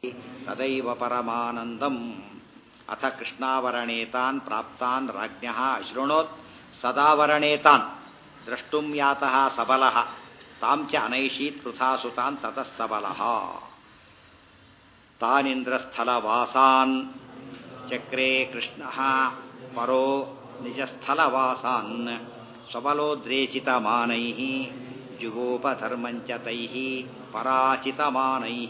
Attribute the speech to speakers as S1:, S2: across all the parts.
S1: ಸದೈವ ಪರಮಾನಂದಂ ಅಥ ಕೃಷ್ಣಾವರಣೇತಾನ್ ಪ್ರಾಪ್ತಾನ್ ರಾಜ್ಞಃ ಅಶೃಣೋತ್ ಸದಾವರಣೇತಾನ್ ದ್ರಷ್ಟುಂ ಯಾತಃ ಸಬಲಃ ತಾಂ ಚ ಅನೈಷೀತ್ ಪೃಥಾಸುತಾನ್ ತತಃ ಸಬಲಃ ತಾನಿಂದ್ರಸ್ಥಲವಾಸಾನ್ ಚಕ್ರೆ ಕೃಷ್ಣಃ ಪರೋ ನಿಜಸ್ಥಲವಾಸಾನ್ ಸ್ವಬಲೋದ್ರೇಚಿತಮಾನೈಃ ಜುಗೋಪಧರ್ಮಂಚ ತೈಃ ಪರಾಚಿತಮಾನೈಃ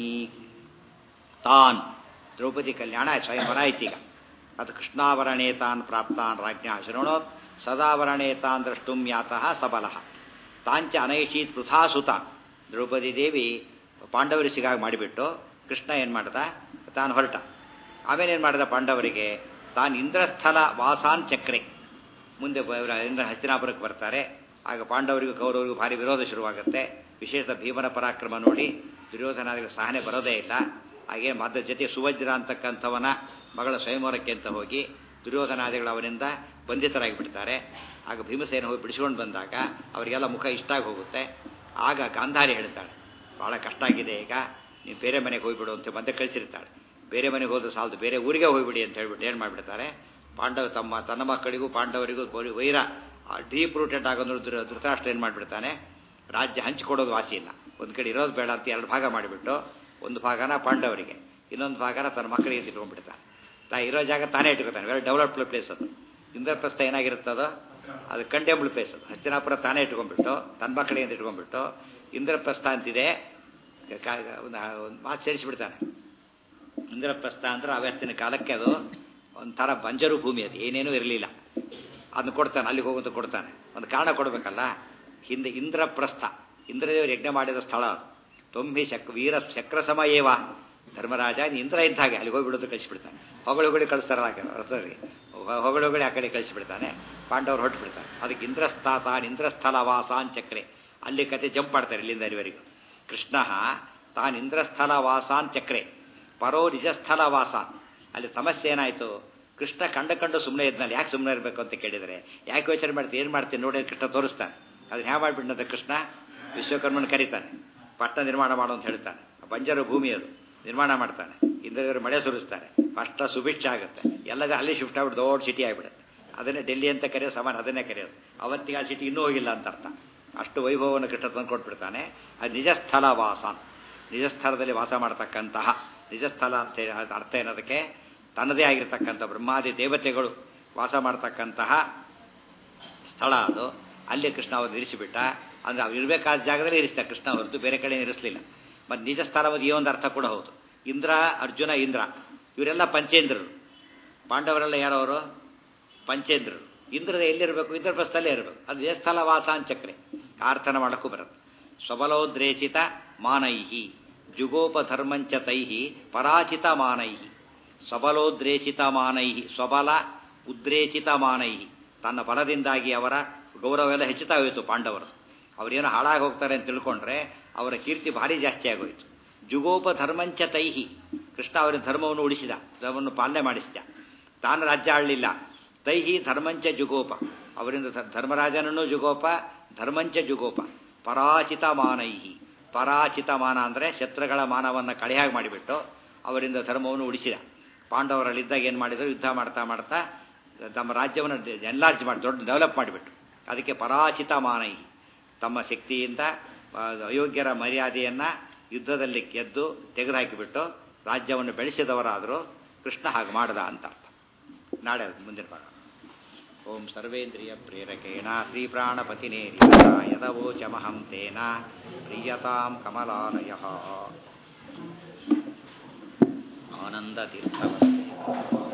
S1: ತಾನ್ ದ್ರೌಪದಿ ಕಲ್ಯಾಣ ಸ್ವಯಂವರ ಐತೀಗ ಅದು ಕೃಷ್ಣಾವರಣೇ ತಾನ್ ಪ್ರಾಪ್ತಾನ್ ರಾಜ್ಞ ಶೃಣೋತ್ ಸದಾವರಣೇ ತಾನ್ ದ್ರಷ್ಟುಂ ಯಾತಃ ಸಬಲಃ ತಾಂಚ ಅನೈಷೀತ್ ಪೃಥಾಸುತಾನ್ ದ್ರೌಪದಿ ದೇವಿ ಪಾಂಡವರು ಸಿಗಾಗಿ ಮಾಡಿಬಿಟ್ಟು ಕೃಷ್ಣ ಏನು ಮಾಡ್ದ ತಾನು ಹೊರಟ ಆಮೇಲೆ ಏನು ಮಾಡಿದ ಪಾಂಡವರಿಗೆ ತಾನು ಇಂದ್ರಸ್ಥಲ ವಾಸಾನ್ ಚಕ್ರೆ ಮುಂದೆ ಇಂದ್ರ ಹಸ್ತಿನಾಪುರಕ್ಕೆ ಬರ್ತಾರೆ ಆಗ ಪಾಂಡವರಿಗೂ ಕೌರವರಿಗೂ ಭಾರಿ ವಿರೋಧ ಶುರುವಾಗುತ್ತೆ ವಿಶೇಷ ಭೀಮನ ಪರಾಕ್ರಮ ನೋಡಿ ದುರ್ಯೋಧನಾದಿಗಳ ಸಹನೆ ಬರೋದೇ ಇಲ್ಲ ಹಾಗೆ ಮದ ಜೊತೆ ಸುವಜ್ರ ಅಂತಕ್ಕಂಥವನ ಮಗಳ ಸ್ವಯಂವರಕ್ಕೆ ಅಂತ ಹೋಗಿ ದುರ್ಯೋಧನಾದಿಗಳು ಅವನಿಂದ ಬಂಧಿತರಾಗಿ ಬಿಡ್ತಾರೆ ಆಗ ಭೀಮಸೇನ ಹೋಗಿ ಬಿಡಿಸ್ಕೊಂಡು ಬಂದಾಗ ಅವರಿಗೆಲ್ಲ ಮುಖ ಇಷ್ಟ ಆಗಿ ಹೋಗುತ್ತೆ ಆಗ ಗಾಂಧಾರಿ ಹೇಳ್ತಾಳೆ ಭಾಳ ಕಷ್ಟ ಆಗಿದೆ ಈಗ ನೀವು ಬೇರೆ ಮನೆಗೆ ಹೋಗಿಬಿಡು ಅಂತ ಮತ್ತೆ ಕಳಿಸಿರ್ತಾಳೆ ಬೇರೆ ಮನೆಗೆ ಹೋದ್ರೆ ಸಾಲದು ಬೇರೆ ಊರಿಗೆ ಹೋಗಿಬಿಡಿ ಅಂತ ಹೇಳ್ಬಿಟ್ಟು ಏನು ಮಾಡಿಬಿಡ್ತಾರೆ ಪಾಂಡವ ತಮ್ಮ ತನ್ನ ಮಕ್ಕಳಿಗೂ ಪಾಂಡವರಿಗೂ ವೈರ ಡೀಪ್ ರೂಟೆಡ್ ಆಗೋದು ಧೃತರಾಷ್ಟ್ರ ಏನು ಮಾಡಿಬಿಡ್ತಾನೆ ರಾಜ್ಯ ಹಂಚಿಕೊಡೋದು ವಾಸಿ ಇಲ್ಲ ಒಂದು ಕಡೆ ಇರೋದು ಬೇಡ ಅಂತ ಎರಡು ಭಾಗ ಮಾಡಿಬಿಟ್ಟು ಒಂದು ಭಾಗನ ಪಾಂಡವರಿಗೆ ಇನ್ನೊಂದು ಭಾಗನ ತನ್ನ ಮಕ್ಕಳಿಗೆ ಇಟ್ಕೊಂಡ್ಬಿಡ್ತಾನೆ ತಾ ಇರೋ ಜಾಗ ತಾನೇ ಇಟ್ಕೊತಾನೆ ವೆರಿ ಡೆವಲಪ್ಡ್ ಪ್ಲೇಸ್ ಅದು ಇಂದ್ರಪ್ರಸ್ಥ ಏನಾಗಿರುತ್ತದೋ ಅದು ಕಂಡೆಂಬಲ್ ಪ್ಲೇಸ್ ಅದು ಹಸ್ತಿನಾಪುರ ತಾನೇ ಇಟ್ಕೊಂಡ್ಬಿಟ್ಟು ತನ್ನ ಮಕ್ಕಳಿಗೆ ಅಂತ ಇಟ್ಕೊಂಡ್ಬಿಟ್ಟು ಇಂದ್ರಪ್ರಸ್ಥ ಅಂತಿದೆ ಒಂದು ಮಾತು ಸೇರಿಸಿಬಿಡ್ತಾನೆ ಇಂದ್ರಪ್ರಸ್ಥ ಅಂದ್ರೆ ಅವತ್ತಿನ ಕಾಲಕ್ಕೆ ಅದು ಒಂಥರ ಬಂಜರು ಭೂಮಿ ಅದು ಏನೇನೂ ಇರಲಿಲ್ಲ ಅದನ್ನ ಕೊಡ್ತಾನೆ ಅಲ್ಲಿಗೆ ಹೋಗುವಂತ ಕೊಡ್ತಾನೆ ಒಂದು ಕಾರಣ ಕೊಡಬೇಕಲ್ಲ ಹಿಂದೆ ಇಂದ್ರಪ್ರಸ್ಥ ಇಂದ್ರದೇವರು ಯಜ್ಞ ಮಾಡಿದ ಸ್ಥಳ ಅದು ತೊಂಬಿ ಶಕ್ ವೀರ ಚಕ್ರ ಸಮಯೇವ ಧರ್ಮರಾಜ ಇಂದ್ರ ಇದ್ದ ಹಾಗೆ ಅಲ್ಲಿಗೆ ಹೋಗಿಬಿಡೋದು ಕಳಿಸಿಬಿಡ್ತಾನೆ ಹೊಗಳು ಹೊಗಳಿ ಕಳಿಸ್ತಾರಲ್ಲ ರಥದಲ್ಲಿ ಹೊಗಳು ಹೊಗಳಿ ಆ ಕಡೆ ಕಳಿಸಿಬಿಡ್ತಾನೆ ಪಾಂಡವರು ಹೊರಟು ಬಿಡ್ತಾನೆ ಅದಕ್ಕೆ ಇಂದ್ರಸ್ಥಾತಾನ್ ಇಂದ್ರಸ್ಥಲ ವಾಸಾನ್ ಚಕ್ರೆ ಅಲ್ಲಿ ಕತೆ ಜಂಪ್ ಮಾಡ್ತಾರೆ ಇಲ್ಲಿಂದ ಅಲ್ಲಿವರೆಗೂ ಕೃಷ್ಣ ತಾನ್ ಇಂದ್ರಸ್ಥಲ ವಾಸಾನ್ ಚಕ್ರೆ ಪರೋ ನಿಜಸ್ಥಲ ವಾಸಾನ್ ಅಲ್ಲಿ ಸಮಸ್ಯೆ ಏನಾಯಿತು ಕೃಷ್ಣ ಕಂಡ ಕಂಡು ಸುಮ್ಮನೆ ಇದ್ನಲ್ಲಿ ಯಾಕೆ ಸುಮ್ಮನೆ ಇರಬೇಕು ಅಂತ ಕೇಳಿದರೆ ಯಾಕೆ ಯೋಚನೆ ಮಾಡ್ತೀನಿ ಏನು ಮಾಡ್ತೀನಿ ನೋಡಿ ಕೃಷ್ಣ ತೋರಿಸ್ತಾನೆ ಅದನ್ನ ಹ್ಯಾ ಮಾಡಿಬಿಟ್ಟಂತ ಕೃಷ್ಣ ವಿಶ್ವಕರ್ಮನ ಕರೀತಾನೆ ಪಟ್ಟಣ ನಿರ್ಮಾಣ ಮಾಡು ಅಂತ ಹೇಳ್ತಾನೆ ಬಂಜರು ಭೂಮಿ ಅದು ನಿರ್ಮಾಣ ಮಾಡ್ತಾನೆ ಇಂದ್ರದೇವರು ಮಳೆ ಸುರಿಸ್ತಾರೆ ಫಸ್ಟ್ ಸುಭಿಕ್ಷ ಆಗುತ್ತೆ ಎಲ್ಲದ ಅಲ್ಲಿ ಶಿಫ್ಟ್ ಆಗ್ಬಿಟ್ಟು ದೊಡ್ಡ ಸಿಟಿ ಆಗಿಬಿಡುತ್ತೆ ಅದನ್ನೇ ಡೆಲ್ಲಿ ಅಂತ ಕರೆಯೋದು ಸಮಾನ ಅದನ್ನೇ ಕರೆಯೋದು ಅವತ್ತಿಗೆ ಆ ಸಿಟಿ ಇನ್ನೂ ಹೋಗಿಲ್ಲ ಅಂತ ಅರ್ಥ ಅಷ್ಟು ವೈಭವವನ್ನು ಕೃಷ್ಣ ತಂದು ಕೊಟ್ಬಿಡ್ತಾನೆ ಅದು ನಿಜ ಸ್ಥಳ ವಾಸ ನಿಜ ಸ್ಥಳದಲ್ಲಿ ವಾಸ ಮಾಡ್ತಕ್ಕಂತಹ ನಿಜ ಸ್ಥಳ ಅಂತ ಅರ್ಥ ಏನದಕ್ಕೆ ತನ್ನದೇ ಆಗಿರ್ತಕ್ಕಂಥ ಬ್ರಹ್ಮಾದಿ ದೇವತೆಗಳು ವಾಸ ಮಾಡ್ತಕ್ಕಂತಹ ಸ್ಥಳ ಅದು ಅಲ್ಲಿ ಕೃಷ್ಣ ಅವರು ಇರಿಸಿಬಿಟ್ಟ ಅಂದರೆ ಅವ್ರು ಇರಬೇಕಾದ ಜಾಗದಲ್ಲಿ ಇರಿಸ್ತ ಕೃಷ್ಣ ಹೊರತು ಬೇರೆ ಕಡೆ ಇರಿಸಲಿಲ್ಲ ಮತ್ತು ನಿಜ ಸ್ಥಳವಾದ ಈ ಒಂದು ಅರ್ಥ ಕೂಡ ಹೌದು ಇಂದ್ರ ಅರ್ಜುನ ಇಂದ್ರ ಇವರೆಲ್ಲ ಪಂಚೇಂದ್ರರು ಪಾಂಡವರೆಲ್ಲ ಯಾರವರು ಪಂಚೇಂದ್ರರು ಇಂದ್ರದ ಎಲ್ಲಿರಬೇಕು ಇಂದ್ರಪ್ರಸ್ಥಲ್ಲೇ ಇರಬೇಕು ಅದು ನಿಜ ಸ್ಥಳ ವಾಸ ಚಕ್ರೆ ಅರ್ಥನ ಮಾಡೋಕ್ಕೂ ಬರುತ್ತೆ ಸ್ವಬಲೋದ್ರೇಚಿತ ಮಾನೈಹಿ ಜುಗೋಪಧರ್ಮಂಚ ತೈಹಿ ಪರಾಚಿತ ಮಾನೈಹಿ ಸ್ವಬಲೋದ್ರೇಚಿತ ಮಾನೈಹಿ ಸ್ವಬಲ ಉದ್ರೇಚಿತ ಮಾನೈಹಿ ತನ್ನ ಬಲದಿಂದಾಗಿ ಅವರ ಗೌರವ ಎಲ್ಲ ಹೆಚ್ಚುತ್ತಾ ಹೋಯಿತು ಪಾಂಡವರು ಅವರೇನು ಹಾಳಾಗಿ ಹೋಗ್ತಾರೆ ಅಂತ ತಿಳ್ಕೊಂಡ್ರೆ ಅವರ ಕೀರ್ತಿ ಭಾರಿ ಜಾಸ್ತಿ ಆಗೋಯಿತು ಜುಗೋಪ ಧರ್ಮಂಚ ತೈಹಿ ಕೃಷ್ಣ ಅವರ ಧರ್ಮವನ್ನು ಉಳಿಸಿದ ಧರ್ಮವನ್ನು ಪಾಲನೆ ಮಾಡಿಸಿದ ತಾನು ರಾಜ್ಯ ಆಳಲಿಲ್ಲ ತೈಹಿ ಧರ್ಮಂಚ ಜುಗೋಪ ಅವರಿಂದ ಧರ್ಮರಾಜನನ್ನು ಜುಗೋಪ ಧರ್ಮಂಚ ಜುಗೋಪ ಪರಾಚಿತ ಮಾನೈಹಿ ಪರಾಚಿತ ಮಾನ ಅಂದರೆ ಶತ್ರುಗಳ ಮಾನವನ್ನು ಕಳೆಯಾಗಿ ಮಾಡಿಬಿಟ್ಟು ಅವರಿಂದ ಧರ್ಮವನ್ನು ಉಳಿಸಿದ ಪಾಂಡವರಲ್ಲಿದ್ದಾಗ ಏನು ಮಾಡಿದರು ಯುದ್ಧ ಮಾಡ್ತಾ ಮಾಡ್ತಾ ತಮ್ಮ ರಾಜ್ಯವನ್ನು ಎನ್ಲಾರ್ಜ್ ಮಾಡಿ ದೊಡ್ಡ ಡೆವಲಪ್ ಮಾಡಿಬಿಟ್ಟು ಅದಕ್ಕೆ ಪರಾಚಿತ ಮಾನೈಹಿ ತಮ್ಮ ಶಕ್ತಿಯಿಂದ ಅಯೋಗ್ಯರ ಮರ್ಯಾದೆಯನ್ನು ಯುದ್ಧದಲ್ಲಿ ಗೆದ್ದು ತೆಗೆದುಹಾಕಿಬಿಟ್ಟು ರಾಜ್ಯವನ್ನು ಬೆಳೆಸಿದವರಾದರೂ ಕೃಷ್ಣ ಹಾಗೆ ಮಾಡದ ಅಂತ ಅರ್ಥ ನಾಳೆ ಮುಂದಿನ ಭಾಗ ಓಂ ಸರ್ವೇಂದ್ರಿಯ ಪ್ರೇರಕೇಣ ಶ್ರೀಪ್ರಾಣಪತಿನೇರಿಯ ಯದವೋಚಮಹಂ ತೇನ ಪ್ರಿಯತಾಂ ಕಮಲಾಲಯ ಆನಂದತೀರ್ಥವಸ್ತೆ